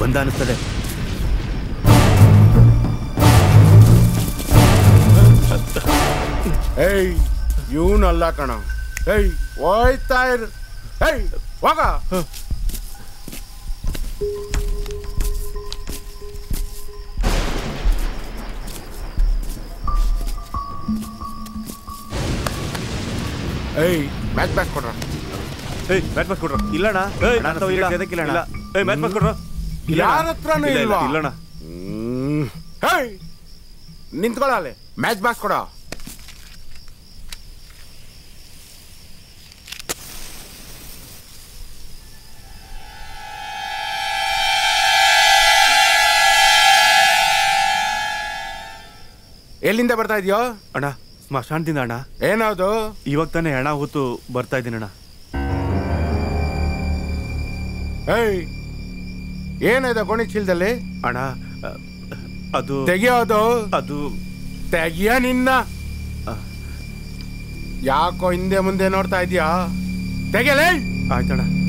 ಬಂದ ಅನಿಸ್ತದೆ ಏಯ್ ಇವನಲ್ಲ ಕಣ ಏಯ್ ಹೋಯ್ತಾ ಇರು ಏಯ್ ಹೋಗ ಏಯ್ ಮ್ಯಾಚ್ ಬ್ಯಾಕ್ ಕೊಡ್ರ ಏಯ್ ಬ್ಯಾಟ್ ಬಾಲ್ ಕೊಡ್ರು ಇಲ್ಲಣ್ಣ ಏಯ್ ಅಣ್ಣ, ನಾನು ಇಲ್ಲ. ಎದಕ್ಕಿಲ್ಲ ಅಣ್ಣ ಇಲ್ಲ. ಏಯ್ ಬ್ಯಾಟ್ ಬಾಲ್ ಕೊಡ್ರು ಇಲ್ಲಣ್ಣ. ಯಾರ ಹತ್ರನೂ ಇಲ್ಲ, ಇಲ್ಲ, ಇಲ್ವಾ? ಇಲ್ಲಣ್ಣ ಹ್ಮ್. ಹೇಯ್ ನಿಂತ್ಕೊಳ್ಳಲೆ ಮ್ಯಾಚ್ ಬಾಕ್ಸ್ ಕೊಡ ಎಲ್ಲಿಂದ ಬರ್ತಾ ಇದೆಯೋ ಅಣ್ಣ ಸ್ಮಶಾನದಿಂದ ಅಣ್ಣ ಏನದು ಇವಾಗ ತಾನೇ ಹೆಣ ಹೊತ್ತು ಬರ್ತಾ ಇದ್ದೀನಿ ಅಣ್ಣ ಏಯ್ ಏನಿದೆ ಗೋಣಿ ಚೀಲದಲ್ಲಿ ಅಣ್ಣ ಅ, ಅದು ತೆಗಿಯೋದು ಅದು ತೆಗಿಯ ನಿನ್ನ ಆ. ಯಾಕೋ ಹಿಂದೆ ಮುಂದೆ ನೋಡ್ತಾ ಇದೀಯಾ ತೆಗೆಲೇ ಆಯ್ತಣ್ಣ